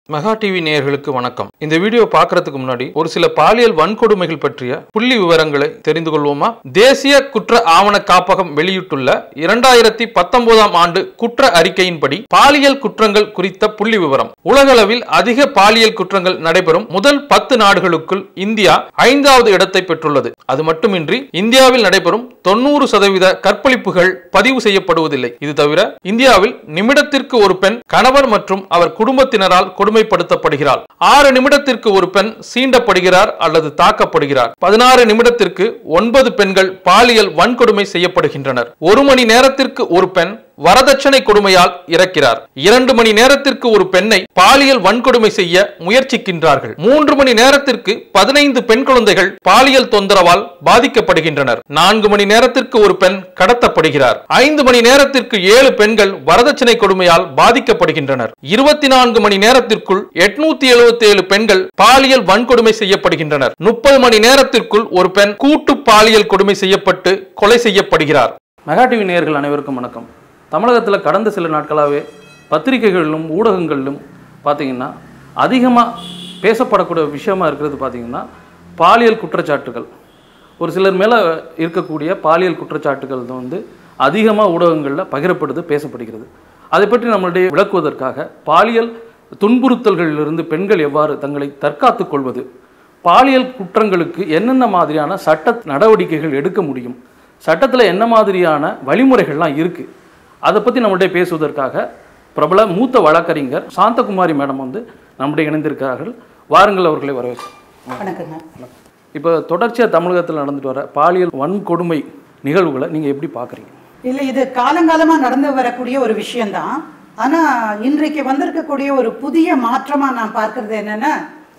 Mega TV நேயர்களுக்கு வணக்கம் இந்த வீடியோ பார்க்கறதுக்கு முன்னாடி ஒரு சில பாலியல் வன்கொடுமைகள் பற்றிய புள்ளி விவரங்களை தெரிந்து கொள்வோமா தேசிய குற்ற ஆவண காப்பகம் வெளியிட்டுள்ள இரண்டாயிரத்தி பத்தொன்பதாம் ஆண்டு குற்ற அறிக்கையின்படி பாலியல் குற்றங்கள் குறித்த புள்ளி விவரம் உலகளவில் அதிக பாலியல் குற்றங்கள் நடைபெறும் முதல் பத்து நாடுகளுக்குள் இந்தியா ஐந்தாவது இடத்தை பெற்றுள்ளது அது மட்டுமின்றி இந்தியாவில் நடைபெறும் தொண்ணூறு சதவீத கற்பழிப்புகள் பதிவு செய்யப்படுவதில்லை இது தவிர இந்தியாவில் நிமிடத்திற்கு ஒரு பெண் கணவர் மற்றும் அவர் குடும்பத்தினரால் கொடுமைப்படுத்தப்படுகிறார் ஆறு நிமிடத்திற்கு ஒரு பெண் சீண்டப்படுகிறார் அல்லது தாக்கப்படுகிறார் பதினாறு நிமிடத்திற்கு ஒன்பது பெண்கள் பாலியல் வன்கொடுமை செய்யப்படுகின்றனர் ஒரு மணி நேரத்திற்கு ஒரு பெண் வரதட்சணை கொடுமையால் இறக்கிறார் இரண்டு மணி நேரத்திற்கு ஒரு பெண்ணை பாலியல் வன்கொடுமை செய்ய முயற்சிக்கின்றார்கள் மூன்று மணி நேரத்திற்கு பதினைந்து பெண் குழந்தைகள் பாலியல் தொந்தரவால் பாதிக்கப்படுகின்றனர் நான்கு மணி நேரத்திற்கு ஒரு பெண் கடத்தப்படுகிறார் ஐந்து மணி நேரத்திற்கு ஏழு பெண்கள் வரதட்சணை கொடுமையால் பாதிக்கப்படுகின்றனர் இருபத்தி நான்கு மணி நேரத்திற்குள் எட்நூத்தி எழுபத்தி ஏழு பெண்கள் பாலியல் வன்கொடுமை செய்யப்படுகின்றனர் முப்பது மணி நேரத்திற்குள் ஒரு பெண் கூட்டு பாலியல் கொடுமை செய்யப்பட்டு கொலை செய்யப்படுகிறார் மெகா டிவி நேயர்கள் அனைவருக்கும் வணக்கம் தமிழகத்தில் கடந்த சில நாட்களாகவே பத்திரிகைகளிலும் ஊடகங்களிலும் பார்த்தீங்கன்னா அதிகமாக பேசப்படக்கூடிய விஷயமா இருக்கிறது பார்த்தீங்கன்னா பாலியல் குற்றச்சாட்டுகள் ஒரு சிலர் மேலே இருக்கக்கூடிய பாலியல் குற்றச்சாட்டுகள் வந்து அதிகமாக ஊடகங்களில் பகிரப்படுது பேசப்படுகிறது அதை பற்றி நம்மளுடைய விளக்குவதற்காக பாலியல் துன்புறுத்தல்களிலிருந்து பெண்கள் எவ்வாறு தங்களை தற்காத்துக் கொள்வது பாலியல் குற்றங்களுக்கு என்னென்ன மாதிரியான சட்ட நடவடிக்கைகள் எடுக்க முடியும் சட்டத்தில் என்ன மாதிரியான வழிமுறைகள்லாம் இருக்குது அதை பற்றி நம்மளுடைய பேசுவதற்காக பிரபல மூத்த வழக்கறிஞர் சாந்தகுமாரி மேடம் வந்து நம்முடைய இணைந்திருக்கிறார்கள் வாருங்கள் அவர்களை வரவேற்கிறோம் வணக்கங்க இப்போ தொடர்ச்சியாக தமிழகத்தில் நடந்துட்டு வர பாலியல் வன்கொடுமை நிகழ்வுகளை நீங்கள் எப்படி பார்க்குறீங்க இல்லை இது காலங்காலமா நடந்து வரக்கூடிய ஒரு விஷயம்தான் ஆனா இன்றைக்கு வந்திருக்கக்கூடிய ஒரு புதிய மாற்றமா நான் பார்க்கறது என்னன்னா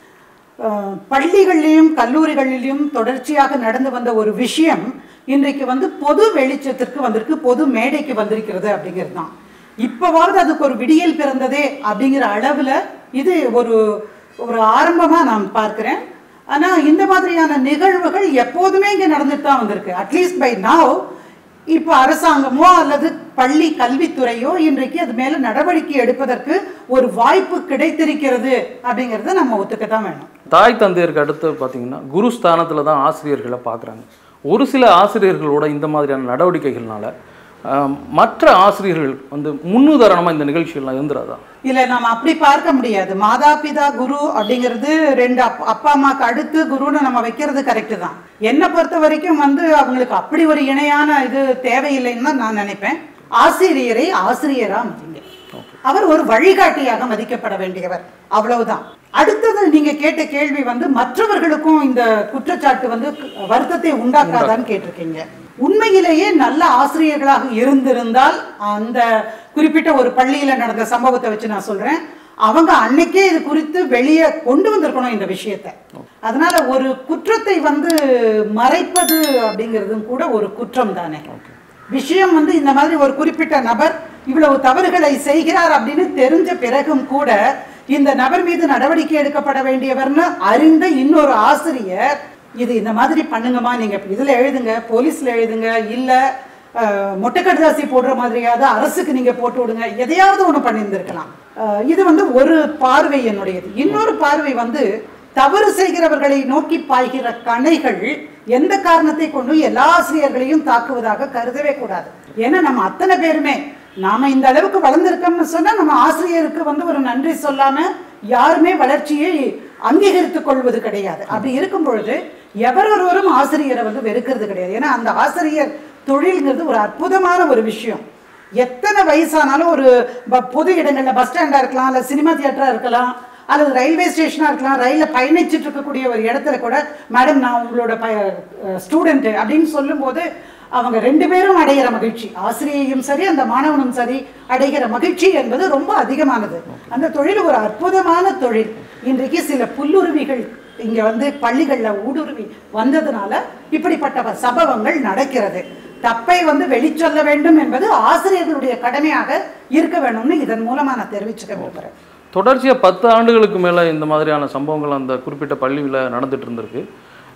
அஹ், பள்ளிகள்லையும் கல்லூரிகளிலும் தொடர்ச்சியாக நடந்து வந்த ஒரு விஷயம் இன்றைக்கு வந்து பொது வெளிச்சத்திற்கு வந்திருக்கு பொது மேடைக்கு வந்திருக்கிறது அப்படிங்கிறது தான் இப்போவாவது அதுக்கு ஒரு விடியல் பிறந்ததே அப்படிங்கிற அளவில் இது ஒரு ஒரு ஆரம்பமாக நான் பார்க்கிறேன் ஆனா இந்த மாதிரியான நிகழ்வுகள் எப்போதுமே இங்க நடந்துட்டு தான் வந்திருக்கு அட்லீஸ்ட் பை நாவ் இப்போ அரசாங்கமோ அல்லது பள்ளி கல்வித்துறையோ இன்றைக்கு அது மேல நடவடிக்கை எடுப்பதற்கு ஒரு வாய்ப்பு கிடைத்திருக்கிறது அப்படிங்கறத நம்ம ஒத்துக்க தான் வேணும் தாய் தந்தையருக்கு அடுத்து பார்த்தீங்கன்னா குரு ஸ்தானத்தில் தான் ஆசிரியர்களை பார்க்குறாங்க ஒரு சில ஆசிரியர்களோட இந்த மாதிரியான நடவடிக்கைகள்னால ஆம், மற்ற ஆசிரியர்கள் வந்து முன்னுதாரணமாக இந்த நிகழ்ச்சிகள்லாம் இருந்துராதா இல்ல நாம அப்படி பார்க்க முடியாது மாதா பிதா குரு அப்படிங்கிறது ரெண்டு அப்- அப்பா அம்மாக்கு அடுத்து குருன்னு நம்ம வைக்கிறது கரெக்டு தான் என்னை பொறுத்த வரைக்கும் வந்து அவங்களுக்கு அப்படி ஒரு இணையான இது தேவையில்லைன்னு தான் நான் நினைப்பேன் ஆசிரியரை ஆசிரியரா மதிங்க அவர் ஒரு வழிகாட்டியாக மதிக்கப்பட வேண்டியவர் அவ்வளவுதான் அடுத்தது நீங்க கேட்ட கேள்வி வந்து மற்றவர்களுக்கும் இந்த குற்றச்சாட்டு வந்து வருத்தத்தை உண்டாக்காதான்னு கேட்டிருக்கீங்க உண்மையிலேயே நல்ல ஆசிரியர்களாக இருந்திருந்தால் அந்த குறிப்பிட்ட ஒரு பள்ளியில நடந்த சம்பவத்தை வச்சு நான் சொல்றேன் அவங்க அன்னைக்கே இது குறித்து வெளியே கொண்டு வந்திருக்கணும் இந்த விஷயத்தை அதனால ஒரு குற்றத்தை வந்து மறைப்பது அப்படிங்கிறதும் கூட ஒரு குற்றம் தானே விஷயம் வந்து இந்த மாதிரி ஒரு குறிப்பிட்ட நபர் இவ்வளவு தவறுகளை செய்கிறார் அப்படின்னு தெரிஞ்ச பிறகும் கூட இந்த நபர் மீது நடவடிக்கை எடுக்கப்பட வேண்டியவர்னு அறிந்த இன்னொரு ஆசிரியர் இது இந்த மாதிரி பண்ணுங்கம்மா நீங்க இதுல எழுதுங்க போலீஸ்ல எழுதுங்க இல்ல அஹ், மொட்டை கடிதாசி போடுற மாதிரியாவது அரசுக்கு நீங்க போட்டு விடுங்க எதையாவது ஒண்ணு பண்ணியிருந்திருக்கலாம் அஹ், இது வந்து ஒரு பார்வை என்னுடையது இன்னொரு பார்வை வந்து தவறு செய்கிறவர்களை நோக்கி பாய்கிற கணைகள் எந்த காரணத்தை கொண்டு எல்லா ஆசிரியர்களையும் தாக்குவதாக கருதவே கூடாது ஏன்னா நம்ம அத்தனை பேருமே நாம இந்த அளவுக்கு வளர்ந்திருக்கோம்னு சொன்னா நம்ம ஆசிரியருக்கு வந்து ஒரு நன்றி சொல்லாம யாருமே வளர்ச்சியை அங்கீகரித்துக் கொள்வது கிடையாது அப்படி இருக்கும் பொழுது எவர் ஒருவரும் ஆசிரியரை வந்து வெறுக்கிறது கிடையாது ஏன்னா அந்த ஆசிரியர் தொழில்ங்கிறது ஒரு அற்புதமான ஒரு விஷயம் எத்தனை வயசானாலும் ஒரு ப- பொது இடங்கள்ல பஸ் ஸ்டாண்டா இருக்கலாம் இல்ல சினிமா தியேட்டரா இருக்கலாம் அல்லது ரயில்வே ஸ்டேஷனா இருக்கலாம் ரயில்ல பயணிச்சுட்டு இருக்கக்கூடிய ஒரு இடத்துல கூட மேடம் நான் உங்களோட ஸ்டூடெண்ட் அப்படின்னு சொல்லும்போது அவங்க ரெண்டு பேரும் அடைகிற மகிழ்ச்சி ஆசிரியையும் சரி அந்த மாணவனும் சரி அடைகிற மகிழ்ச்சி என்பது ரொம்ப அதிகமானது அந்த தொழில் ஒரு அற்புதமான தொழில் இன்றைக்கு சில புல்லுருவிகள் இங்க வந்து பள்ளிகள்ல ஊடுருவி வந்ததுனால இப்படிப்பட்ட சம்பவங்கள் நடக்கிறது தப்பை வந்து வெளிச்சொல்ல வேண்டும் என்பது ஆசிரியர்களுடைய கடமையாக இருக்க வேணும்னு இதன் மூலமா நான் தெரிவிச்சுக்க விரும்புறேன் தொடர்ச்சியாக பத்து ஆண்டுகளுக்கு மேலே இந்த மாதிரியான சம்பவங்கள் அந்த குறிப்பிட்ட பள்ளியில் நடந்துட்டு இருந்திருக்கு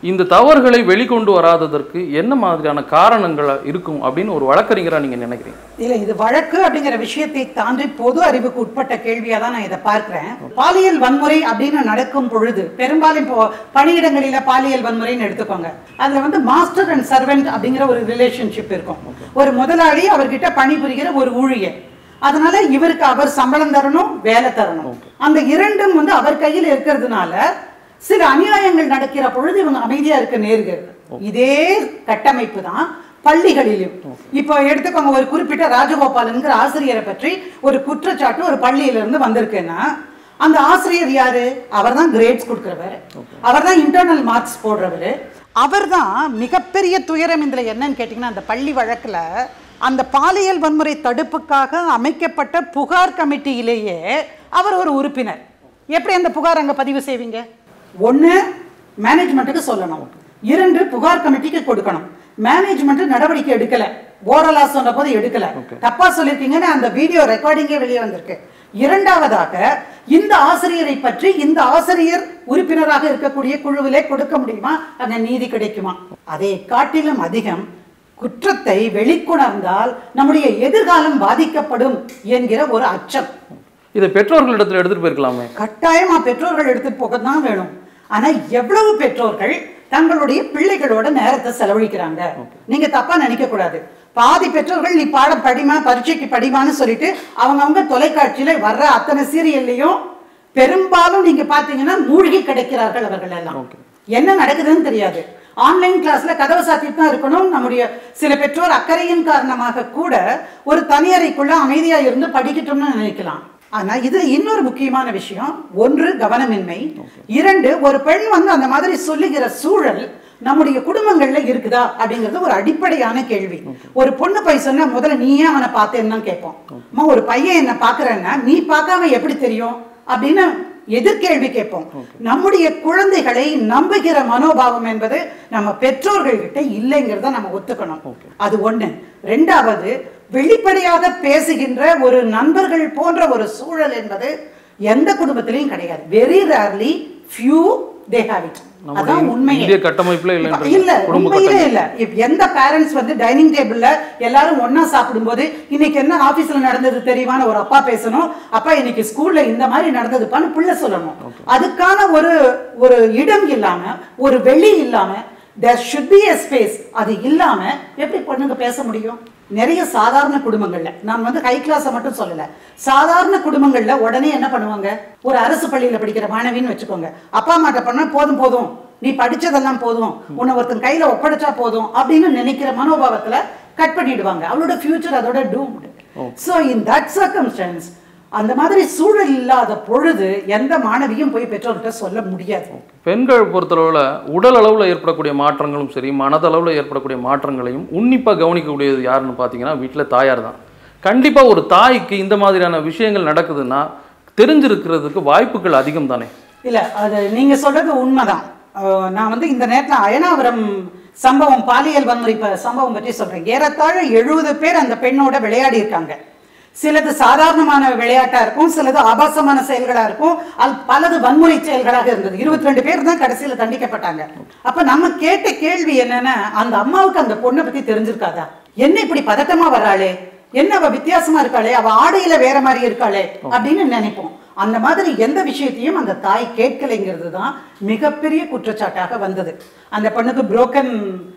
இந்த தவறுகளை வெளிக்கொண்டு வராததற்கு என்ன மாதிரியான காரணங்கள் இருக்கும் அப்படின்னு ஒரு வழக்கறிஞரா நீங்க நினைக்கிறீங்க இல்ல இது வழக்கு அப்படிங்கிற விஷயத்தை தாண்டி பொது அறிவுக்கு உட்பட்ட கேள்வியா தான் நான் இதை பார்க்கிறேன் பாலியல் வன்முறை அப்படின்னு நடக்கும் பொழுது பெரும்பாலும் இப்போ பணியிடங்களில பாலியல் வன்முறைன்னு எடுத்துக்கோங்க அதுல வந்து மாஸ்டர் அண்ட் சர்வெண்ட் அப்படிங்கிற ஒரு ரிலேஷன்ஷிப் இருக்கும் ஒரு முதலாளி அவர்கிட்ட பணிபுரிகிற ஒரு ஊழியர் அதனால இவருக்கு அவர் சம்பளம் தரணும் வேலை தரணும் அந்த இரண்டும் வந்து அவர் கையில் இருக்கிறதுனால சில அநியாயங்கள் நடக்கிற பொழுது இவங்க அமைதியா இருக்க நேருகிறது இதே கட்டமைப்பு தான் பள்ளிகளிலும் இப்போ எடுத்துக்கோங்க ஒரு குறிப்பிட்ட ராஜகோபாலன்கிற ஆசிரியரை பற்றி ஒரு குற்றச்சாட்டு ஒரு பள்ளியில இருந்து வந்திருக்குன்னா அந்த ஆசிரியர் யாரு அவர் தான் கிரேட்ஸ் கொடுக்குறவர் அவர் தான் இன்டர்னல் மார்க்ஸ் போடுறவர் அவர் தான் மிகப்பெரிய துயரம் இதுல என்னன்னு கேட்டிங்கன்னா அந்த பள்ளி வழக்குல அந்த பாலியல் வன்முறை தடுப்புக்காக அமைக்கப்பட்ட புகார் கமிட்டியிலேயே அவர் ஒரு உறுப்பினர் எப்படி அந்த புகார் அங்க பதிவு செய்வீங்க ஒண்ணு மேனேஜ்மெண்ட்டுக்கு சொல்லணும் இரண்டு புகார் கமிட்டிக்கு கொடுக்கணும் மேனேஜ்மெண்ட் நடவடிக்கை எடுக்கல ஓரலா சொன்ன போது எடுக்கல தப்பா சொல்லிருக்கீங்கன்னு அந்த வீடியோ ரெக்கார்டிங்கே வெளியே வந்திருக்கு இரண்டாவதாக இந்த ஆசிரியரை பற்றி இந்த ஆசிரியர் உறுப்பினராக இருக்கக்கூடிய குழுவிலே கொடுக்க முடியுமா அங்க நீதி கிடைக்குமா அதை காட்டிலும் அதிகம் குற்றத்தை வெளிக்கொணர்ந்தால் நம்முடைய எதிர்காலம் பாதிக்கப்படும் என்கிற ஒரு அச்சம் இதை பெற்றோர்களிடத்துல எடுத்துட்டு போயிருக்கலாமே கட்டாயமா பெற்றோர்கள் எடுத்துட்டு போக தான் வேணும் ஆனா எவ்வளவு பெற்றோர்கள் தங்களுடைய பிள்ளைகளோட நேரத்தை செலவழிக்கிறாங்க நீங்க தப்பா நினைக்க கூடாது பாதி பெற்றோர்கள் நீ பாடம் படிமா பரீட்சைக்கு படிமான்னு சொல்லிட்டு அவங்க அவங்க தொலைக்காட்சியில வர்ற அத்தனை சீரியல்லையும் பெரும்பாலும் நீங்க பாத்தீங்கன்னா மூழ்கி கிடைக்கிறார்கள் அவர்கள் எல்லாம் என்ன நடக்குதுன்னு தெரியாது ஆன்லைன் கிளாஸ்ல கதவை சாத்திட்டு தான் இருக்கணும் நம்முடைய சில பெற்றோர் அக்கறையின் காரணமாக கூட ஒரு தனியறைக்குள்ள அமைதியா இருந்து படிக்கட்டும்னு நினைக்கலாம் ஆனா இது இன்னொரு முக்கியமான விஷயம் ஒன்று கவனமின்மை இரண்டு ஒரு பெண் வந்து அந்த மாதிரி சொல்லுகிற சூழல் நம்முடைய குடும்பங்கள்ல இருக்குதா அப்படிங்கிறது ஒரு அடிப்படையான கேள்வி ஒரு பொண்ணு போய் சொன்னா முதல்ல நீ ஏன் அவனை பார்த்தேன்னு தான் கேட்போம் அம்மா ஒரு பையன் என்ன பாக்குறேன்னா நீ பார்க்காம எப்படி தெரியும் அப்படின்னு எதிர்கேள்வி கேட்போம் நம்முடைய குழந்தைகளை நம்புகிற மனோபாவம் என்பது நம்ம பெற்றோர்கள் கிட்ட இல்லைங்கிறத நம்ம ஒத்துக்கணும் அது ஒண்ணு ரெண்டாவது வெளிப்படையாக பேசுகின்ற ஒரு நண்பர்கள் போன்ற ஒரு சூழல் என்பது எந்த குடும்பத்திலையும் கிடையாது very rarely few they have it அதான் உண்மை இந்திய கட்டமைப்புல இல்லைன்ற இல்ல குடும்ப உண்மையிலே இல்ல இப்ப எந்த பேரண்ட்ஸ் வந்து டைனிங் டேபிள்ல எல்லாரும் ஒண்ணா சாப்பிடும்போது இன்னைக்கு என்ன ஆபீஸ்ல நடந்தது தெரியுமான்னு ஒரு அப்பா பேசணும் அப்பா இன்னைக்கு ஸ்கூல்ல இந்த மாதிரி நடந்ததுப்பான்னு புள்ள சொல்லணும் அதுக்கான ஒரு ஒரு இடம் இல்லாம ஒரு வெளி இல்லாம there should be a space அது இல்லாம எப்படி பொண்ணுங்க பேச முடியும் நிறைய சாதாரண குடும்பங்கள்ல நான் வந்து ஹை கிளாஸை மட்டும் சொல்லல சாதாரண குடும்பங்கள்ல உடனே என்ன பண்ணுவாங்க ஒரு அரசு பள்ளியில படிக்கிற மாணவின்னு வச்சுக்கோங்க அப்பா அம்மாட்ட பண்ணா போதும் போதும் நீ படிச்சதெல்லாம் போதும் உன்னை ஒருத்தன் கையில ஒப்படைச்சா போதும் அப்படின்னு நினைக்கிற மனோபாவத்துல கட் பண்ணிடுவாங்க அவளோட ஃபியூச்சர் அதோட doomed so in that circumstance அந்த மாதிரி சூழல் இல்லாத பொழுது எந்த மாணவியும் போய் பெற்றோர்கிட்ட சொல்ல முடியாது பெண்கள் பொறுத்தளவில் உடல் அளவில் ஏற்படக்கூடிய மாற்றங்களும் சரி மனதளவில் ஏற்படக்கூடிய மாற்றங்களையும் உன்னிப்பாக கவனிக்கக்கூடியது யாருன்னு பார்த்தீங்கன்னா வீட்டில் தாயார் தான் கண்டிப்பாக ஒரு தாய்க்கு இந்த மாதிரியான விஷயங்கள் நடக்குதுன்னா தெரிஞ்சிருக்கிறதுக்கு வாய்ப்புகள் அதிகம் தானே இல்ல அது நீங்க சொல்றது உண்மைதான் அஹ் நான் வந்து இந்த நேரத்துல அயனாவரம் சம்பவம் பாலியல் வன்முறை ப- சம்பவம் பற்றி சொல்றேன் ஏறத்தாழ எழுபது பேர் அந்த பெண்ணோட விளையாடி இருக்காங்க சிலது சாதாரணமான விளையாட்டா இருக்கும் சிலது ஆபாசமான செயல்களா இருக்கும் அது பலது வன்முறை செயல்களாக இருந்தது இருபத்தி ரெண்டு பேர் தான் கடைசியில தண்டிக்கப்பட்டாங்க அப்ப நம்ம கேட்ட கேள்வி என்னன்னா அந்த அம்மாவுக்கு அந்த பொண்ணை பத்தி தெரிஞ்சிருக்காதா என்ன இப்படி பதட்டமா வர்றாளே என்ன அவ வித்தியாசமா இருக்காளே அவ ஆடையில வேற மாதிரி இருக்காளே அப்படின்னு நினைப்போம் அந்த மாதிரி எந்த விஷயத்தையும் அந்த தாய் கேட்கலைங்கிறது தான் மிகப்பெரிய குற்றச்சாட்டாக வந்தது அந்த பொண்ணுக்கு புரோக்கன்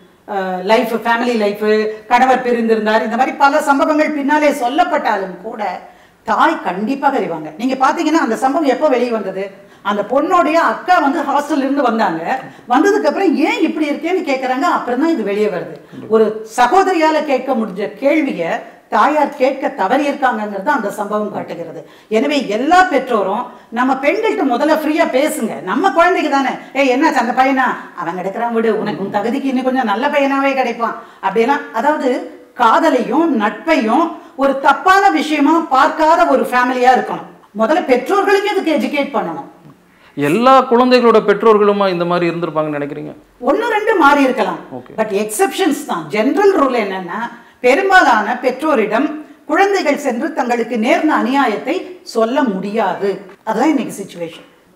லைஃப் ஃபேமிலி லைஃப் கணவர் பிரிந்திருந்தார் இந்த மாதிரி பல சம்பவங்கள் பின்னாலே சொல்லப்பட்டாலும் கூட தாய் கண்டிப்பாக அறிவாங்க நீங்க பாத்தீங்கன்னா அந்த சம்பவம் எப்போ வெளியே வந்தது அந்த பொண்ணுடைய அக்கா வந்து ஹாஸ்டல்ல இருந்து வந்தாங்க வந்ததுக்கு அப்புறம் ஏன் இப்படி இருக்கேன்னு கேக்குறாங்க அப்புறம் தான் இது வெளியே வருது ஒரு சகோதரியால கேட்க முடிஞ்ச கேள்விய தாயார் கேட்க தவறியிருக்காங்கிறது அந்த சம்பவம் காட்டுகிறது எனவே எல்லா பெற்றோரும் நம்ம பெண்கள்கிட்ட முதல்ல ஃப்ரீயா பேசுங்க நம்ம குழந்தைக்கு தானே ஏய் என்னாச்சு அந்த பையனா அவன் கிடைக்கிறான் விடு உனக்கு உன் தகுதிக்கு இன்னும் கொஞ்சம் நல்ல பையனாவே கிடைப்பான் அப்படிலாம் அதாவது காதலையும் நட்பையும் ஒரு தப்பான விஷயமா பார்க்காத ஒரு ஃபேமிலியா இருக்கணும் முதல்ல பெற்றோர்களுக்கு இதுக்கு எஜுகேட் பண்ணணும் எல்லா குழந்தைகளோட பெற்றோர்களுமா இந்த மாதிரி இருந்திருப்பாங்கன்னு நினைக்கிறீங்க ஒன்று ரெண்டு மாறி இருக்கலாம் பட் எக்ஸெப்ஷன்ஸ் தான் ஜெனரல் ரூல் என்னன்னா பெரும்பாலான பெற்றோரிடம் குழந்தைகள் சென்று தங்களுக்கு நேர்ந்த அநியாயத்தை சொல்ல முடியாது அதுதான் இன்னைக்கு சுச்சுவேஷன்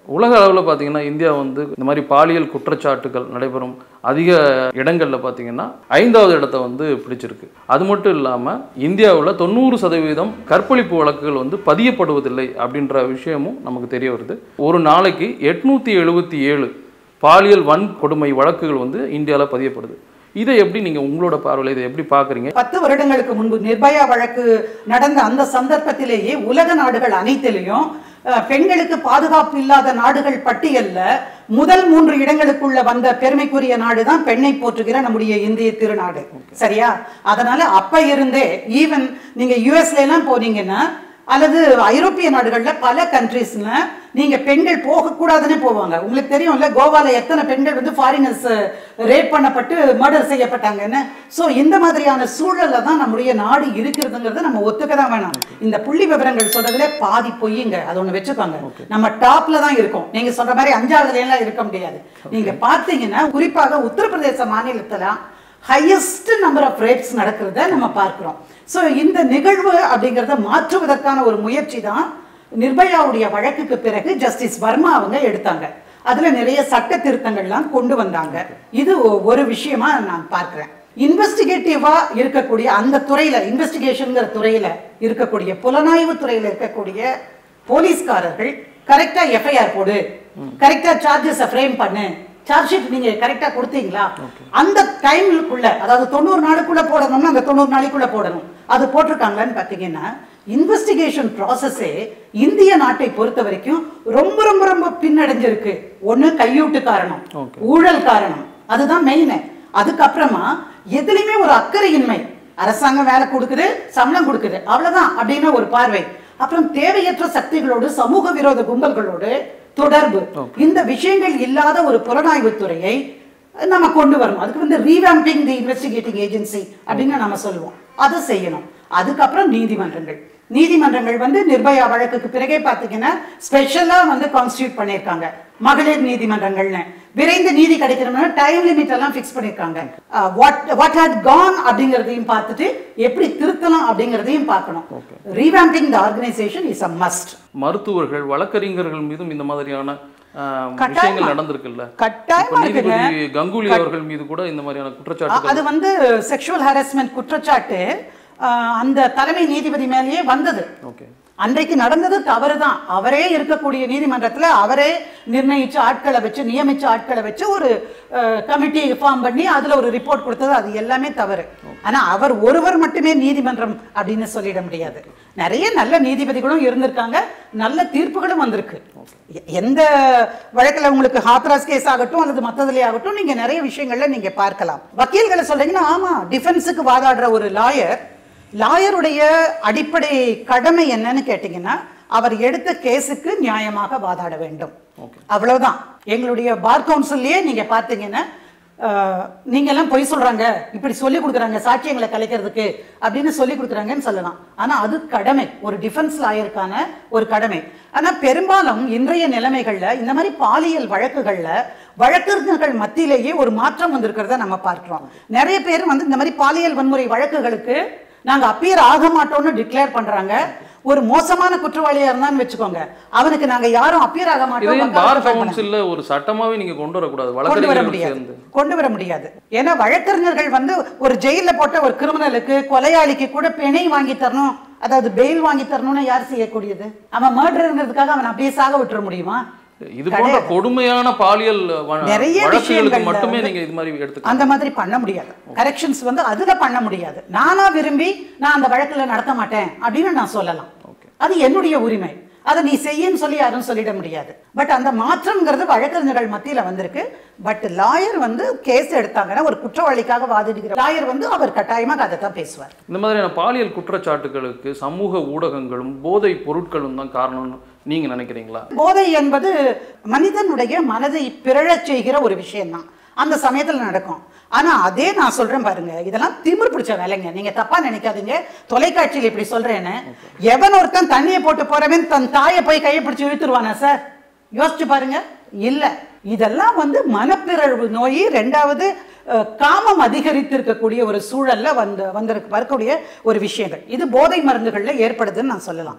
உலக அளவில் பார்த்தீங்கன்னா இந்தியா வந்து இந்த மாதிரி பாலியல் குற்றச்சாட்டுகள் நடைபெறும் அதிக இடங்களில் பார்த்தீங்கன்னா ஐந்தாவது இடத்த வந்து பிடிச்சிருக்கு அது மட்டும் இல்லாமல் இந்தியாவில் தொண்ணூறு சதவீதம் கற்பழிப்பு வழக்குகள் வந்து பதியப்படுவதில்லை அப்படின்ற விஷயமும் நமக்கு தெரிய வருது ஒரு நாளைக்கு எட்நூற்றி எழுபத்தி ஏழு பாலியல் வன்கொடுமை வழக்குகள் வந்து இந்தியாவில் பதியப்படுது இதை எப்படி நீங்கள் உங்களோட பார்வையில் இதை எப்படி பார்க்குறீங்க பத்து வருடங்களுக்கு முன்பு நிர்பயா வழக்கு நடந்த அந்த சந்தர்ப்பத்திலேயே உலக நாடுகள் அனைத்திலையும் அஹ், பெண்களுக்கு பாதுகாப்பு இல்லாத நாடுகள் பட்டியல்ல முதல் மூன்று இடங்களுக்குள்ள வந்த பெருமைக்குரிய நாடு தான் பெண்ணை போற்றுகிற நம்முடைய இந்திய திருநாடு சரியா அதனால அப்ப இருந்தே ஈவன் நீங்க யூஎஸ்ல எல்லாம் போனீங்கன்னா அல்லது ஐரோப்பிய நாடுகள்ல பல கண்ட்ரீஸ்ல நீங்க பெண்கள் போகக்கூடாதுன்னு போவாங்க உங்களுக்கு தெரியும்ல கோவால எத்தனை பெண்கள் வந்து ஃபாரினர்ஸ் ரேப் பண்ணப்பட்டு மர்டர் செய்யப்பட்டாங்கன்னு சோ இந்த மாதிரியான சூழல்ல தான் நம்முடைய நாடு இருக்கிறதுங்கிறத நம்ம ஒத்துக்க தான் வேணாம் இந்த புள்ளி விவரங்கள் சொல்றதுல பாதி பொய்யுங்க அது ஒண்ணு வச்சுக்கோங்க நம்ம டாப்ல தான் இருக்கோம் நீங்க சொல்ற மாதிரி அஞ்சாவதுல எல்லாம் இருக்க முடியாது நீங்க பார்த்தீங்கன்னா குறிப்பாக உத்தரப்பிரதேச மாநிலத்துல ஹையஸ்ட் நம்பர் ஆஃப் ரேப்ஸ் நடக்கிறத நம்ம பார்க்கிறோம் ஸோ இந்த நிகழ்வு அப்படிங்கிறத மாற்றுவதற்கான ஒரு முயற்சி தான் நிர்பயாவுடைய வழக்குக்கு பிறகு ஜஸ்டிஸ் வர்மா அவங்க எடுத்தாங்க அதுல நிறைய சட்ட திருத்தங்கள்லாம் கொண்டு வந்தாங்க இது ஒ- ஒரு விஷயமா நான் பார்க்கிறேன் இன்வெஸ்டிகேட்டிவா இருக்கக்கூடிய அந்த துறையில இன்வெஸ்டிகேஷன்ங்கிற துறையில இருக்கக்கூடிய புலனாய்வு துறையில இருக்கக்கூடிய போலீஸ்காரர்கள் கரெக்டா எஃப்ஐஆர் போடு கரெக்டா சார்ஜஸ் ஃப்ரேம் பண்ணு சார்ஜ் ஷீட் நீங்க கரெக்டா கொடுத்தீங்களா அந்த டைம்லுக்குள்ள அதாவது தொண்ணூறு நாளுக்குள்ள போடணும்னா அந்த தொண்ணூறு நாளைக்குள்ள போடணும் அது போட்டிருக்காங்களான்னு பாத்தீங்கன்னா இன்வெஸ்டிகேஷன் ப்ராசஸே இந்திய நாட்டை பொறுத்த வரைக்கும் ரொம்ப ரொம்ப ரொம்ப பின்னடைஞ்சிருக்கு ஒண்ணு கையூட்டு காரணம் ஊழல் காரணம் அதுதான் மெயின் அதுக்கப்புறமா எதுலையுமே ஒரு அக்கறையின்மை அரசாங்கம் வேலை கொடுக்குது சம்பளம் கொடுக்குது அவ்வளவுதான் அப்படின்னு ஒரு பார்வை அப்புறம் தேவையற்ற சக்திகளோடு சமூக விரோத கும்பல்களோடு தொடர்பு இந்த விஷயங்கள் இல்லாத ஒரு புலனாய்வு துறையை நம்ம கொண்டு வரணும் அதுக்கு வந்து ரீவாம்பிங் தி இன்வெஸ்டிகேட்டிங் ஏஜென்சி அப்படின்னு நம்ம சொல்லுவோம் அதை செய்யணும் அதுக்கப்புறம் நீதிமன்றங்கள் நீதிமன்றங்கள் வந்து நிர்பயா வழக்குக்கு பிறகே பார்த்தீங்கன்னா ஸ்பெஷலா வந்து கான்ஸ்டியூட் பண்ணியிருக்காங்க மகளிர் நீதிமன்றங்கள்னு விரைந்து நீதி கிடைக்கணும்னா டைம் லிமிட் எல்லாம் ஃபிக்ஸ் பண்ணியிருக்காங்க வாட் வாட் ஹேட் கான் அப்படிங்கிறதையும் பார்த்துட்டு எப்படி திருத்தலாம் அப்படிங்கிறதையும் பார்க்கணும் revamping the organisation is a must மருத்துவர்கள் வழக்கறிஞர்கள் மீதும் இந்த மாதிரியான ஆஹ், கட்டாயமா. விஷயங்கள் நடந்திருக்குல்ல கட்டாயமா இப்ப இருக்குங்க நீதிபதி கங்குலி அவர்கள் மீது கூட இந்த மாதிரியான குற்றச்சாட்டுகள் அது வந்து செக்ஷுவல் ஹாரஸ்மெண்ட் குற்றச்சாட்டு அஹ், அந்த தலைமை நீதிபதி மேலேயே வந்தது ஓகே அன்றைக்கு நடந்தது தவறுதான் அவரே இருக்கக்கூடிய நீதிமன்றத்துல அவரே நிர்ணயிச்ச ஆட்களை வச்சு நியமிச்ச ஆட்களை வச்சு ஒரு கமிட்டி ஃபார்ம் பண்ணி அதுல ஒரு ரிப்போர்ட் கொடுத்தது அது எல்லாமே தவறு ஆனா அவர் ஒருவர் மட்டுமே நீதிமன்றம் அப்படின்னு சொல்லிட முடியாது நிறைய நல்ல நீதிபதிகளும் இருந்திருக்காங்க நல்ல தீர்ப்புகளும் வந்திருக்கு எ- எந்த வழக்குல உங்களுக்கு ஹாத்ராஸ் கேஸ் ஆகட்டும் அல்லது மத்ததுலயே ஆகட்டும் நீங்க நிறைய விஷயங்கள்ல நீங்க பார்க்கலாம் வக்கீல்களை சொல்றீங்கன்னா ஆமா டிஃபென்ஸுக்கு வாதாடுற ஒரு லாயர் லாயருடைய அடிப்படை கடமை என்னன்னு கேட்டீங்கன்னா அவர் எடுத்த கேஸுக்கு நியாயமாக வாதாட வேண்டும் அவ்வளவுதான் எங்களுடைய பார் கவுன்சில்லயே நீங்க பார்த்தீங்கன்னா அஹ், நீங்க எல்லாம் பொய் சொல்றாங்க இப்படி சொல்லி கொடுக்குறாங்க சாட்சியங்களை கலைக்கிறதுக்கு அப்படின்னு சொல்லி கொடுக்குறாங்கன்னு சொல்லலாம் ஆனா அது கடமை ஒரு டிஃபென்ஸ் லாயருக்கான ஒரு கடமை ஆனா பெரும்பாலும் இன்றைய நிலைமைகள்ல இந்த மாதிரி பாலியல் வழக்குகள்ல வழக்கறிஞர்கள் மத்தியிலேயே ஒரு மாற்றம் வந்திருக்கிறத நம்ம பார்க்கிறோம் நிறைய பேர் வந்து இந்த மாதிரி பாலியல் வன்முறை வழக்குகளுக்கு நாங்க அப்பியர் ஆக மாட்டோம்னு டிக்ளேர் பண்றாங்க ஒரு மோசமான குற்றவாளியா இருந்தான்னு வச்சுக்கோங்க அவனுக்கு நாங்க யாரும் அப்பியர் ஆக மாட்டோம் இதையும் வக்காலத்து பார் file பண்ண- கவுன்சில்ல ஒரு சட்டமாவே நீங்க கொண்டு வரக்கூடாது கொண்டு வர வழக்கறிஞர்கள் முடியாது சேர்ந்து கொண்டு வர முடியாது ஏன்னா வழக்கறிஞர்கள் வந்து ஒரு ஜெயில போட்ட ஒரு கிரிமினலுக்கு கொலையாளிக்கு கூட பிணை வாங்கி தரணும் அதாவது பெயில் வாங்கி தரணும்னு யார் செய்யக்கூடியது அவன் மர்டருங்கிறதுக்காக அவன் அப்படியே சாக விட்டுற முடியுமா இது போன்ற கொடுமையான பாலியல் வ- நிறைய வழக்குகளுக்கு விஷயங்கள்ல மட்டுமே வந்து- நீங்க இது மாதிரி எடுத்துக்கலாம் அந்த மாதிரி பண்ண முடியாது கரெக்ஷன்ஸ் வந்து அதுல பண்ண முடியாது நானா விரும்பி நான் அந்த வழக்குல நடத்த மாட்டேன் அப்படின்னு நான் சொல்லலாம் அது என்னுடைய உரிமை அதை நீ செய்யன்னு சொல்லி யாரும் சொல்லிட முடியாது பட் அந்த மாற்றம்ங்கிறது வழக்கறிஞர்கள் மத்தியில வந்திருக்கு பட் லாயர் வந்து கேஸ் எடுத்தாங்கன்னா ஒரு குற்றவாளிக்காக வாதிடுகிற லாயர் வந்து அவர் கட்டாயமா அதை தான் பேசுவார் இந்த மாதிரியான பாலியல் குற்றச்சாட்டுகளுக்கு சமூக ஊடகங்களும் போதை பொருட்களும் தான் காரணம்னு நீங்க நினைக்கிறீங்களா போதை என்பது மனிதனுடைய மனதை பிறழச் செய்கிற ஒரு விஷயம்தான் அந்த சமயத்துல நடக்கும் ஆனா அதே நான் சொல்றேன் பாருங்க இதெல்லாம் திமிர் பிடிச்ச வேலைங்க நீங்க தப்பா நினைக்காதீங்க தொலைக்காட்சியில் இப்படி சொல்றேன்னு எவன் ஒருத்தன் தண்ணியை போட்டு போறவன் தன் தாயை போய் கையை பிடிச்சு இழுத்துருவானா சார் யோசிச்சு பாருங்க இல்ல இதெல்லாம் வந்து மனப்பிறழ்வு நோய் ரெண்டாவது அஹ், காமம் அதிகரித்து இருக்கக்கூடிய ஒரு சூழல்ல வந்து வந்திருக்கு வரக்கூடிய ஒரு விஷயங்கள் இது போதை மருந்துகள்ல ஏற்படுதுன்னு நான் சொல்லலாம்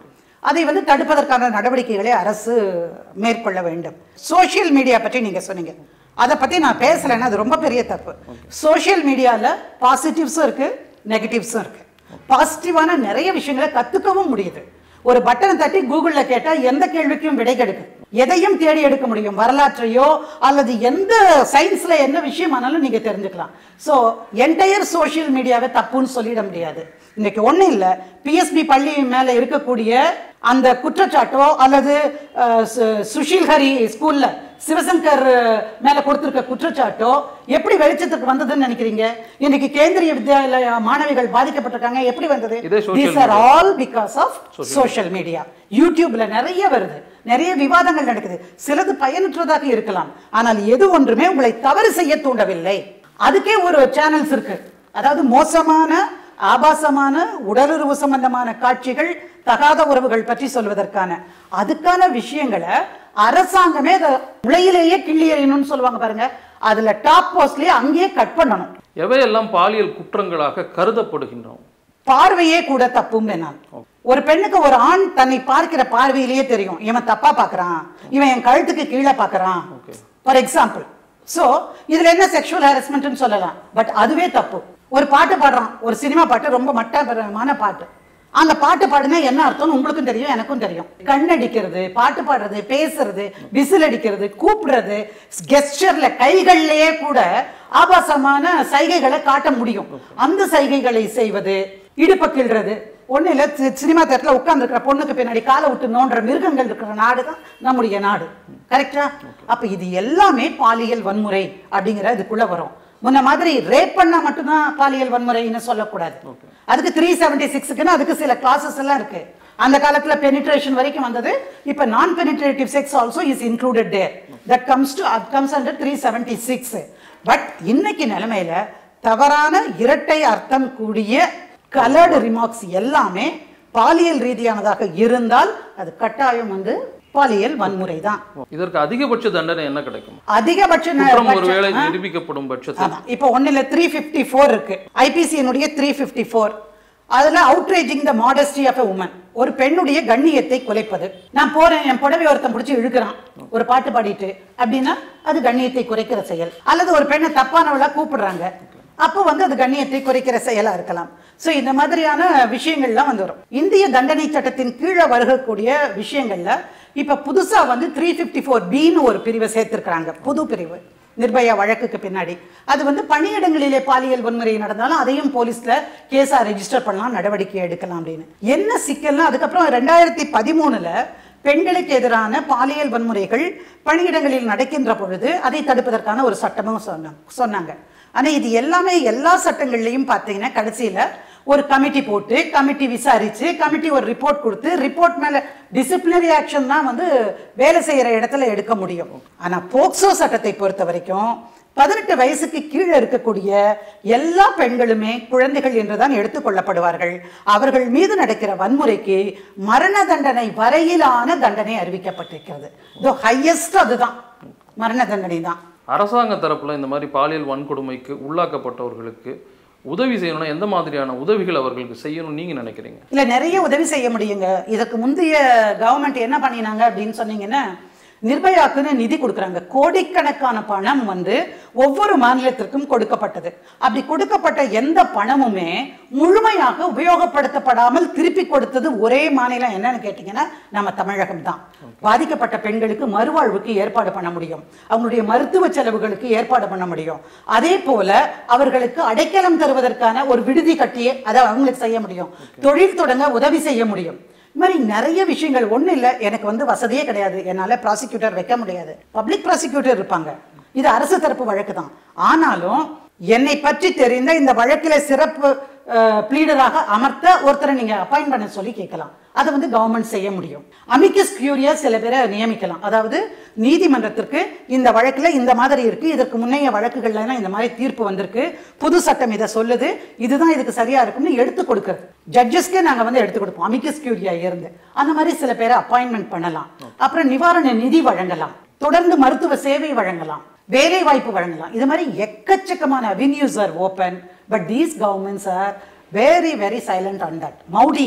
அதை வந்து தடுப்பதற்கான நடவடிக்கைகளை அரசு மேற்கொள்ள வேண்டும் சோஷியல் மீடியா பற்றி நீங்க சொன்னீங்க அதை பத்தி நான் பேசலைன்னா அது ரொம்ப பெரிய தப்பு சோஷியல் மீடியால பாசிட்டிவ்ஸும் இருக்கு நெகட்டிவ்ஸும் இருக்கு பாசிட்டிவான நிறைய விஷயங்களை கத்துக்கவும் முடியுது ஒரு பட்டனை தட்டி கூகுள்ல கேட்டா எந்த கேள்விக்கும் விடை கிடைக்குது எதையும் தேடி எடுக்க முடியும் வரலாற்றையோ அல்லது எந்த சயின்ஸ்ல என்ன விஷயமானாலும் நீங்க தெரிஞ்சுக்கலாம் ஸோ என்டையர் சோஷியல் மீடியாவை தப்புன்னு சொல்லிட முடியாது இன்னைக்கு ஒண்ணும் இல்ல பிஎஸ்பி பள்ளி மேல இருக்கக்கூடிய அந்த குற்றச்சாட்டோ அல்லது அஹ், சு- சுஷீல் ஹரி ஸ்கூல்ல சிவசங்கர் அஹ், மேல கொடுத்திருக்க குற்றச்சாட்டோ எப்படி வெளிச்சத்துக்கு வந்ததுன்னு நினைக்கிறீங்க இன்னைக்கு கேந்திரிய வித்யாலய மாணவிகள் பாதிக்கப்பட்டிருக்காங்க எப்படி வந்தது இதே social These are all because of social media யூடியூப்ல நிறைய வருது நிறைய விவாதங்கள் நடக்குது சிலது பயனற்றதாக இருக்கலாம் ஆனால் எது ஒன்றுமே உங்களை தவறு செய்ய தூண்டவில்லை அதுக்கே ஒரு சேனல்ஸ் இருக்கு அதாவது மோசமான ஆபாசமான உடலுறவு சம்பந்தமான காட்சிகள் தகாத உறவுகள் பற்றி சொல்வதற்கான அதுக்கான விஷயங்களை அரசாங்கமே அதை முளையிலேயே கிள்ளி எறியணும்னு சொல்லுவாங்க பாருங்க அதுல டாப் போஸ்ட்லயே அங்கேயே கட் பண்ணணும் எவையெல்லாம் பாலியல் குற்றங்களாக கருதப்படுகின்றோம் பார்வையே கூட தப்பும் நான் ஒரு பெண்ணுக்கு ஒரு ஆண் தன்னை பார்க்கிற பார்வையிலேயே தெரியும் இவன் தப்பா பார்க்கறான் இவன் என் கழுத்துக்கு கீழே பார்க்கறான் ஃபார் எக்ஸாம்பிள் சோ இதுல என்ன செக்ஷுவல் ஹாரஸ்மெண்ட்னு சொல்லலாம் பட் அதுவே தப்பு ஒரு பாட்டு பாடுறான் ஒரு சினிமா பாட்டு ரொம்ப மட்டமான பாட்டு அந்த பாட்டு பாடுனா என்ன அர்த்தம்னு உங்களுக்கும் தெரியும் எனக்கும் தெரியும் கண்ணடிக்கிறது பாட்டு பாடுறது பேசுறது விசில் அடிக்கிறது கூப்பிடுறது கெஸ்டர்ல கைகள்லயே கூட ஆபாசமான சைகைகளை காட்ட முடியும் அந்த சைகைகளை செய்வது இடுப்ப கிள்றது ஒண்ணு இல்ல சி- சினிமா தேட்டர்ல உட்கார்ந்து இருக்கிற பொண்ணுக்கு பின்னாடி காலை விட்டு நோண்டுற மிருகங்கள் இருக்கிற நாடு தான் நம்முடைய நாடு கரெக்டா அப்ப இது எல்லாமே பாலியல் வன்முறை அப்படிங்கிற இதுக்குள்ள வரும் முன்ன மாதிரி ரேப் பண்ணா மட்டும்தான் பாலியல் வன்முறைன்னு சொல்லக்கூடாது அதுக்கு த்ரீ செவன்டி சிக்ஸுக்குன்னு அதுக்கு சில கிளாஸஸ் எல்லாம் இருக்கு அந்த காலத்துல பெனிட்ரேஷன் வரைக்கும் வந்தது இப்ப நான் penetrative sex also is included there that comes to comes under three seventy six but இன்னைக்கு நிலைமையில தவறான இரட்டை அர்த்தம் கூடிய கலர்டு ரிமார்க்ஸ் எல்லாமே பாலியல் ரீதியானதாக இருந்தால் அது கட்டாயம் வந்து பாலியல் வன்முறை தான் இதற்கு அதிகபட்ச தண்டனை என்ன கிடைக்கும் அதிகபட்ச ந- குற்றம் பட்ச- ஒருவேளை ஆ? நிரூபிக்கப்படும் பட்சத்தில் ஆமா இப்போ ஒண்ணுல த்ரீ ஃபிஃப்டி ஃபோர் இருக்கு ஐபிசியினுடைய த்ரீ ஃபிஃப்டி ஃபோர் அதுல outraging the modesty of a woman ஒரு பெண்ணுடைய கண்ணியத்தை குலைப்பது நான் போறேன் என் புடவை ஒருத்தன் பிடிச்சி இழுக்கிறான் ஒரு பாட்டு பாடிட்டு அப்படின்னா அது கண்ணியத்தை குறைக்கிற செயல் அல்லது ஒரு பெண்ணை தப்பானவளா கூப்பிடுறாங்க அப்போ வந்து அது கண்ணியத்தை குறைக்கிற செயலா இருக்கலாம் சோ இந்த மாதிரியான விஷயங்கள்லாம் வந்து வரும் இந்திய தண்டனை சட்டத்தின் கீழே வருகக்கூடிய விஷயங்கள்ல இப்ப புதுசா வந்து த்ரீ ஃபிஃப்டி ஃபோர் பின்னு ஒரு பிரிவை சேர்த்திருக்கிறாங்க புது பிரிவு நிர்பயா வழக்குக்கு பின்னாடி அது வந்து பணியிடங்களிலே பாலியல் வன்முறை நடந்தாலும் அதையும் போலீஸ்ல கேஸா ரெஜிஸ்டர் பண்ணலாம் நடவடிக்கை எடுக்கலாம் அப்படின்னு என்ன சிக்கல்னா அதுக்கப்புறம் ரெண்டாயிரத்தி பதிமூணுல பெண்களுக்கு எதிரான பாலியல் வன்முறைகள் பணியிடங்களில் நடக்கின்ற பொழுது அதை தடுப்பதற்கான ஒரு சட்டமும் சொன்னாங்க சொன்னாங்க ஆனா இது எல்லாமே எல்லா சட்டங்கள்லயும் பார்த்தீங்கன்னா கடைசியில ஒரு கமிட்டி போட்டு கமிட்டி விசாரிச்சு கமிட்டி ஒரு ரிப்போர்ட் கொடுத்து ரிப்போர்ட் மேல டிசிப்ளினரி ஆக்ஷன் தான் வந்து வேலை செய்யற இடத்துல எடுக்க முடியும் ஆனா போக்சோ சட்டத்தை பொறுத்த வரைக்கும் பதினெட்டு வயசுக்கு கீழே இருக்கக்கூடிய எல்லா பெண்களுமே குழந்தைகள் என்றுதான் எடுத்துக்கொள்ளப்படுவார்கள் அவர்கள் மீது நடக்கிற வன்முறைக்கு மரண தண்டனை வரையிலான தண்டனை அறிவிக்கப்பட்டிருக்கிறது ஹையஸ்ட் அதுதான் மரண தண்டனை தான் அரசாங்க தரப்புல இந்த மாதிரி பாலியல் வன்கொடுமைக்கு உள்ளாக்கப்பட்டவர்களுக்கு உதவி செய்யணும்னா எந்த மாதிரியான உதவிகள் அவர்களுக்கு செய்யணும்னு நீங்க நினைக்கிறீங்க இல்ல நிறைய உதவி செய்ய முடியுங்க இதற்கு முந்தைய கவர்மெண்ட் என்ன பண்ணினாங்க அப்படின்னு சொன்னீங்கன்னா நிர்பயாக்குன்னு நிதி கொடுக்குறாங்க கோடிக்கணக்கான பணம் வந்து ஒவ்வொரு மாநிலத்திற்கும் கொடுக்கப்பட்டது அப்படி கொடுக்கப்பட்ட எந்த பணமுமே முழுமையாக உபயோகப்படுத்தப்படாமல் திருப்பி கொடுத்தது ஒரே மாநிலம் என்னன்னு கேட்டீங்கன்னா நம்ம தமிழகம் தான் பாதிக்கப்பட்ட பெண்களுக்கு மறுவாழ்வுக்கு ஏற்பாடு பண்ண முடியும் அவங்களுடைய மருத்துவ செலவுகளுக்கு ஏற்பாடு பண்ண முடியும் அதே போல அவர்களுக்கு அடைக்கலம் தருவதற்கான ஒரு விடுதி கட்டியே அதை அவங்களுக்கு செய்ய முடியும் தொழில் தொடங்க உதவி செய்ய முடியும் இது மாதிரி நிறைய விஷயங்கள் ஒண்ணும் இல்லை எனக்கு வந்து வசதியே கிடையாது என்னால ப்ராசிக்யூட்டர் வைக்க முடியாது பப்ளிக் ப்ராசிக்யூட்டர் இருப்பாங்க இது அரசு தரப்பு வழக்கு தான் ஆனாலும் என்னை பற்றி தெரிந்த இந்த வழக்கில சிறப்பு ப்ளீடராக அமர்த்த ஒருத்தரை நீங்க அப்பாயிண்ட் பண்ண சொல்லி கேட்கலாம் அதை வந்து கவர்மெண்ட் செய்ய முடியும் அமிக்கஸ் கியூரியா சில பேரை நியமிக்கலாம் அதாவது நீதிமன்றத்திற்கு இந்த வழக்குல இந்த மாதிரி இருக்கு இதற்கு முன்னைய வழக்குகள்ல எல்லாம் இந்த மாதிரி தீர்ப்பு வந்திருக்கு புது சட்டம் இதை சொல்லுது இதுதான் இதுக்கு சரியா இருக்கும்னு எடுத்து கொடுக்கறது ஜட்ஜஸ்க்கே நாங்க வந்து எடுத்து கொடுப்போம் அமிக்கஸ் கியூரியா இருந்து அந்த மாதிரி சில பேரை அப்பாயின்மெண்ட் பண்ணலாம் அப்புறம் நிவாரண நிதி வழங்கலாம் தொடர்ந்து மருத்துவ சேவை வழங்கலாம் வேலை வாய்ப்பு வழங்கலாம் இது மாதிரி எக்கச்சக்கமான avenues are open but these governments are very very silent on that மௌடீகம்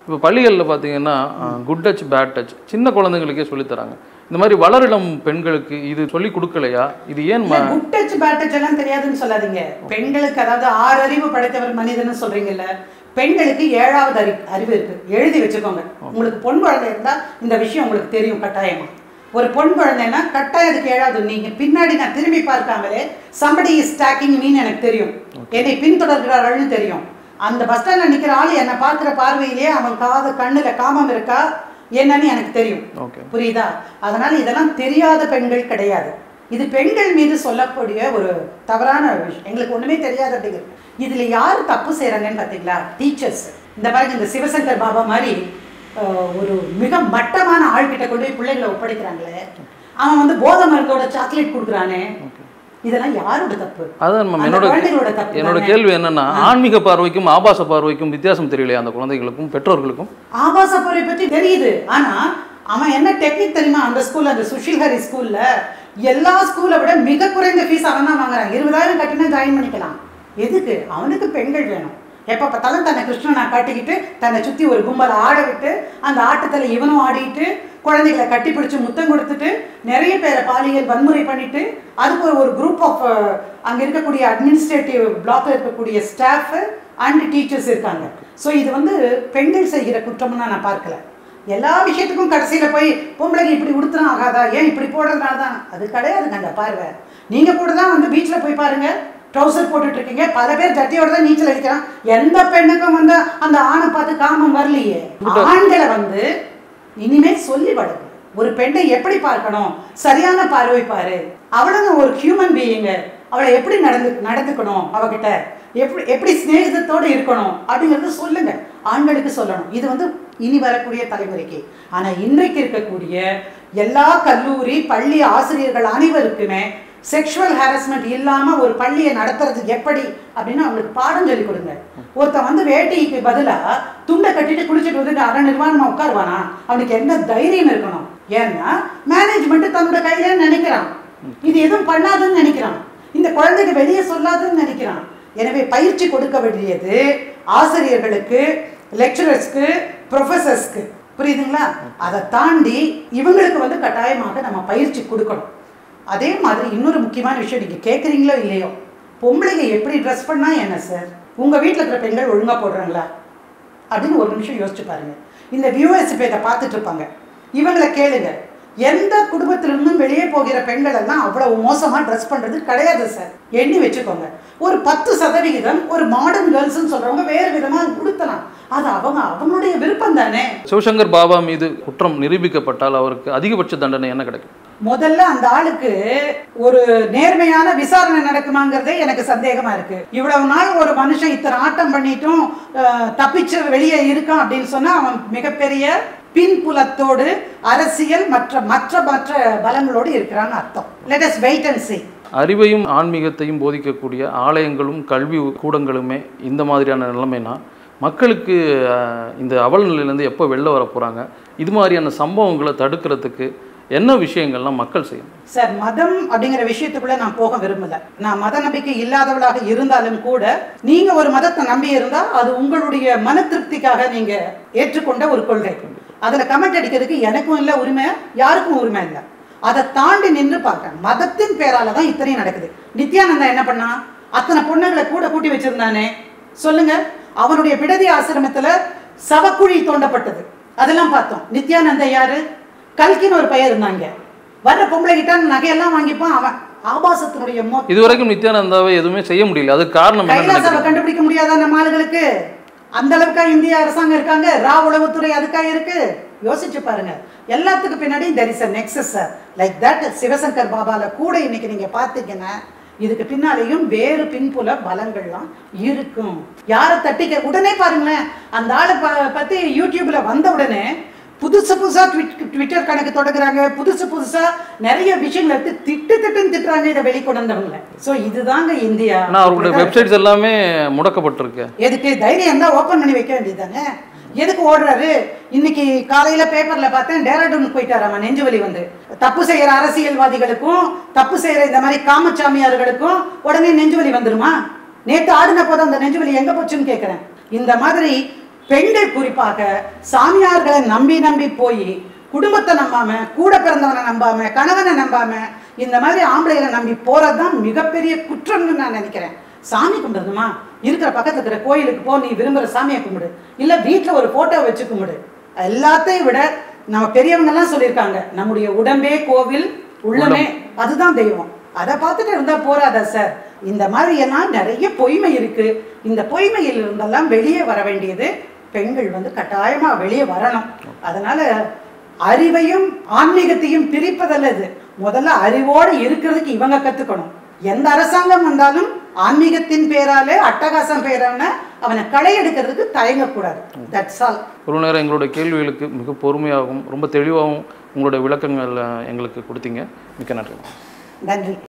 இப்போ பள்ளிகளில் பார்த்தீங்கன்னா குட் டச் பேட் டச் சின்ன குழந்தைங்களுக்கே சொல்லித் தராங்க இந்த மாதிரி வளரிளம் பெண்களுக்கு இது சொல்லி கொடுக்கலையா இது ஏன் ம- குட் டச் பேட் டச் எல்லாம் தெரியாதுன்னு சொல்லாதீங்க பெண்களுக்கு அதாவது ஆறு அறிவு படைத்தவர் மனிதன்னு சொல்றீங்கல்ல பெண்களுக்கு ஏழாவது அறி அறிவு இருக்கு எழுதி வச்சுக்கோங்க உங்களுக்கு பொன் குழந்தை இருந்தா இந்த விஷயம் உங்களுக்கு தெரியும் கட்டாயமா ஒரு பொன் குழந்தைன்னா கட்டாயம் அதுக்கு ஏழாவது நீங்க பின்னாடி நான் திரும்பி பார்க்காமலே சம்படி இஸ் ஸ்டாக்கிங் மீன் எனக்கு தெரியும் என்னை பின்தொடர்கிறார்கள்னு தெரியும் அந்த பஸ் ஸ்டாண்ட்ல நிக்கிற ஆள் என்னை பார்க்கிற பார்வையிலேயே அவன் காது கண்ணுல காமம் இருக்கா என்னன்னு எனக்கு தெரியும் ஓகே புரியுதா அதனால இதெல்லாம் தெரியாத பெண்கள் கிடையாது இது பெண்கள் மீது சொல்லக்கூடிய ஒரு தவறான விஷயம் எங்களுக்கு ஒண்ணுமே தெரியாது அப்படிங்கிறது இதுல யார் தப்பு செய்றாங்கன்னு பாத்தீங்களா டீச்சர்ஸ் இந்த பாருங்க இந்த சிவசங்கர் பாபா மாதிரி அஹ், ஒரு மிக மட்டமான ஆள்கிட்ட கொண்டு போய் பிள்ளைகளை ஒப்படைக்கிறாங்களே அவன் வந்து போதை மருந்தோட சாக்லேட் கொடுக்குறானே இதெல்லாம் யாரோட தப்பு அதான் மேம் அந்த என்னோட குழந்தைகளோட தப்பு என்னோட தானே? கேள்வி என்னன்னா ஆன்மீக பார்வைக்கும் ஆபாச பார்வைக்கும் வித்தியாசம் தெரியலையா அந்த குழந்தைகளுக்கும் பெற்றோர்களுக்கும் ஆபாச பொருளை பத்தி தெரியுது ஆனா அவன் என்ன டெக்னிக் தெரியுமா அந்த ஸ்கூல்ல அந்த சுஷில் ஹரி ஸ்கூல்ல எல்லா ஸ்கூலை விட மிக குறைந்த ஃபீஸ் அவன் தான் வாங்குறான் இருபதாயிரம் கட்டினா ஜாயின் பண்ணிக்கலாம் எதுக்கு அவனுக்கு பெண்கள் வேணும் எப்ப பார்த்தாலும் தன்னை கிருஷ்ணனா காட்டிக்கிட்டு தன்னை சுத்தி ஒரு கும்பலை ஆட விட்டு அந்த ஆட்டத்துல இவனும் ஆடிட்டு குழந்தைகளை கட்டி பிடிச்சு முத்தம் கொடுத்துட்டு நிறைய பேரை பாலியல் வன்முறை பண்ணிட்டு அதுக்கு ஒரு ஒரு குரூப் ஆஃப் அங்க இருக்கக்கூடிய அட்மினிஸ்ட்ரேட்டிவ் பிளாக்ல இருக்கக்கூடிய ஸ்டாஃப் அண்ட் டீச்சர்ஸ் இருக்காங்க ஸோ இது வந்து பெண்கள் செய்கிற குற்றம்னு நான் பார்க்கல எல்லா விஷயத்துக்கும் கடைசியில போய் பொம்பளைங்க இப்படி உடுத்துனா ஆகாதா ஏன் இப்படி போடுறதுனால தான் அது கிடையாதுங்க அந்த பார்வை நீங்க கூட தான் வந்து பீச்ல போய் பாருங்க ட்ரௌசர் போட்டுட்டு இருக்கீங்க பல பேர் ஜட்டியோட தான் நீச்சல் அடிக்கிறான் எந்த பெண்ணுக்கும் வந்து அந்த ஆணை பார்த்து காமம் வரலையே ஆண்களை வந்து இனிமே சொல்லி வளரு ஒரு பெண்ணை எப்படி பார்க்கணும் சரியான பார்வை பாரு அவளும் ஒரு ஹியூமன் பீயிங்க அவளை எப்படி நடந்து நடந்துக்கணும் அவகிட்ட எப்படி எப்படி சிநேகிதத்தோடு இருக்கணும் அப்படிங்கறது சொல்லுங்க ஆண்களுக்கு சொல்லணும் இது வந்து இனி வரக்கூடிய தலைமுறைக்கு ஆனா இன்றைக்கு இருக்கக்கூடிய எல்லா கல்லூரி பள்ளி ஆசிரியர்கள் அனைவருக்குமே செக்ஷுவல் ஹாரஸ்மெண்ட் இல்லாம ஒரு பள்ளியை நடத்துறது எப்படி அப்படின்னு அவங்களுக்கு பாடம் சொல்லி கொடுங்க ஒருத்தன் வந்து வேட்டிக்கு பதிலா துண்டை கட்டிட்டு குளிச்சுட்டு வந்து அரை நிர்வாணமா உட்காருவானா அவனுக்கு என்ன தைரியம் இருக்கணும் ஏன்னா மேனேஜ்மெண்ட் தன்னோட கையில நினைக்கிறான் இது எதுவும் பண்ணாதுன்னு நினைக்கிறான் இந்த குழந்தைக்கு வெளியே சொல்லாதுன்னு நினைக்கிறான் எனவே பயிற்சி கொடுக்க வேண்டியது ஆசிரியர்களுக்கு லெக்சரர்ஸ்க்கு ப்ரொஃபசர்ஸ்க்கு புரியுதுங்களா அதை தாண்டி இவங்களுக்கு வந்து கட்டாயமாக நம்ம பயிற்சி கொடுக்கணும் அதே மாதிரி இன்னொரு முக்கியமான விஷயம் நீங்க கேட்குறீங்களோ இல்லையோ பொம்பளைங்க எப்படி ட்ரெஸ் பண்ணா என்ன சார் உங்க வீட்டில் இருக்கிற பெண்கள் ஒழுங்கா போடுறாங்களா அப்படின்னு ஒரு நிமிஷம் யோசிச்சு பாருங்க இந்த வியூஎஸ் இப்போ இதை பார்த்துட்டு இருப்பாங்க இவங்களை கேளுங்க எந்த குடும்பத்திலிருந்தும் வெளியே போகிற பெண்கள் எல்லாம் அவ்வளவு மோசமா ட்ரெஸ் பண்றது கிடையாது சார் எண்ணி வச்சுக்கோங்க ஒரு பத்து சதவிகிதம் ஒரு மாடர்ன் கேர்ள்ஸ்னு சொல்றவங்க வேறு விதமா உடுத்தலாம் அது அவங்க அவங்களுடைய விருப்பம் தானே சிவசங்கர் பாபா மீது குற்றம் நிரூபிக்கப்பட்டால் அவருக்கு அதிகபட்ச தண்டனை என்ன கிடைக்கும் முதல்ல அந்த ஆளுக்கு ஒரு நேர்மையான விசாரணை நடக்குமாங்கிறதே எனக்கு சந்தேகமா இருக்கு இவ்வளவு நாள் ஒரு மனுஷன் இத்தனை ஆட்டம் பண்ணிட்டும் அஹ், தப்பிச்சு வெளியே இருக்கான் அப்படின்னு சொன்னா அவன் மிகப்பெரிய பின்புலத்தோடு அரசியல் மற்ற மற்ற மற்ற பலங்களோடு இருக்கிறான்னு அர்த்தம் let us wait and see அறிவையும் ஆன்மீகத்தையும் போதிக்கக்கூடிய ஆலயங்களும் கல்வி கூடங்களுமே இந்த மாதிரியான நிலைமைனா மக்களுக்கு அஹ், இந்த அவல நிலையிலேருந்து எப்போ வெளில வர போகிறாங்க இது மாதிரியான சம்பவங்களை தடுக்கிறதுக்கு என்ன விஷயங்கள்லாம் மக்கள் செய்யணும் சார் மதம் அப்படிங்கிற விஷயத்துக்குள்ள நான் போக விரும்பல நான் மத நம்பிக்கை இல்லாதவளாக இருந்தாலும் கூட நீங்க ஒரு மதத்தை நம்பி இருந்தா அது உங்களுடைய மன திருப்திக்காக நீங்க ஏற்றுக்கொண்ட ஒரு கொள்கை அதுல கமெண்ட் அடிக்கிறதுக்கு எனக்கும் இல்ல உரிமை யாருக்கும் உரிமை இல்லை அதை தாண்டி நின்று பார்க்கறேன் மதத்தின் பேரால தான் இத்தனையும் நடக்குது நித்யானந்தா என்ன பண்ணா அத்தனை பொண்ணுங்களை கூட கூட்டி வச்சிருந்தானே சொல்லுங்க அவனுடைய பிடதி ஆசிரமத்துல சவக்குழி தோண்டப்பட்டது அதெல்லாம் பார்த்தோம் நித்யானந்தா யாரு கல்கின்னு ஒரு பையன் இருந்தாங்க வர்ற பொம்பளை கிட்ட நகையெல்லாம் வாங்கிப்பான் அவன் ஆபாசத்தினுடைய மோ இதுவரைக்கும் நித்யானந்தாவை எதுவுமே செய்ய முடியல அதுக்கு காரணம் என்ன கைலாசாவை நினைக்கிறீங்க? கண்டுபிடிக்க முடியாதா நம்ம ஆளுகளுக்கு அந்த அளவுக்கா இந்திய அரசாங்கம் இருக்காங்க ரா உளவுத்துறை அதுக்கா இருக்கு யோசிச்சு பாருங்க எல்லாத்துக்கும் பின்னாடி there is a nexus like that Sivasankar பாபால கூட இன்னைக்கு நீங்க பாத்தீங்கன்னா இதுக்கு பின்னாலேயும் வேறு பின்புல பலங்கள்லாம் இருக்கும் யாரை தட்டிக்க உடனே பாருங்களேன் அந்த ஆளை ப- பத்தி யூடியூப்ல வந்த உடனே புதுசு புதுசா ட்விட் ட்விட்டர் கணக்கு தொடங்குறாங்க புதுசு புதுசா நிறைய விஷயங்களை எடுத்து திட்டு திட்டுன்னு திட்டுறாங்க இதை வெளிக்கொண்டு வந்தவங்கள சோ இதுதாங்க இந்தியா ஆனால் அவர்களுடைய வெப்சைட்ஸ் எல்லாமே முடக்கப்பட்டிருக்கு எதுக்கு தைரியம் தான் ஓபன் பண்ணி வைக்க வேண்டியதுதானே எதுக்கு ஓடுறாரு இன்னைக்கு காலையில பேப்பர்ல பார்த்தேன் டேராடூன் போயிட்டாராமா நெஞ்சு வலி வந்து தப்பு செய்யற அரசியல்வாதிகளுக்கும் தப்பு செய்யற இந்த மாதிரி காமச்சாமியார்களுக்கும் உடனே நெஞ்சு வலி வந்துருமா நேத்து ஆடின போது அந்த நெஞ்சு வலி எங்க போச்சுன்னு கேக்குறேன் இந்த மாதிரி பெண்கள் குறிப்பாக சாமியார்களை நம்பி நம்பி போய் குடும்பத்தை நம்பாம கூட பிறந்தவனை நம்பாம கணவனை நம்பாம இந்த மாதிரி ஆம்பளைகளை நம்பி போறதுதான் மிகப்பெரிய குற்றம்னு நான் நினைக்கிறேன் சாமி கும்பிடுதுமா இருக்கிற பக்கத்துல இருக்கிற கோயிலுக்கு போ நீ விரும்புற சாமியை கும்பிடு இல்ல வீட்டுல ஒரு போட்டோ வச்சு கும்பிடு எல்லாத்தையும் விட நம்ம பெரியவங்க எல்லாம் சொல்லியிருக்காங்க நம்முடைய உடம்பே கோவில் உள்ளமே அதுதான் தெய்வம் அதை பார்த்துட்டு இருந்தா போறாதா சார் இந்த மாதிரி எல்லாம் நிறைய பொய்மை இருக்கு இந்த பொய்மையில் இருந்தெல்லாம் வெளியே வர வேண்டியது பெண்கள் வந்து கட்டாயமா வெளியே வரணும் அதனால அறிவையும் ஆன்மீகத்தையும் பிரிப்பதல்ல இது முதல்ல அறிவோடு இருக்கிறதுக்கு இவங்க கத்துக்கணும் எந்த அரசாங்கம் வந்தாலும் ஆன்மீகத்தின் பேராலே அட்டகாசம் பேரான அவனை களை எடுக்கிறதுக்கு தயங்கக்கூடாது தட்ஸ் ஆல் ஒரு நேரம் எங்களுடைய கேள்விகளுக்கு மிக பொறுமையாகவும் ரொம்ப தெளிவாகவும் உங்களுடைய விளக்கங்கள் அஹ், எங்களுக்கு கொடுத்தீங்க மிக்க நன்றி நன்றி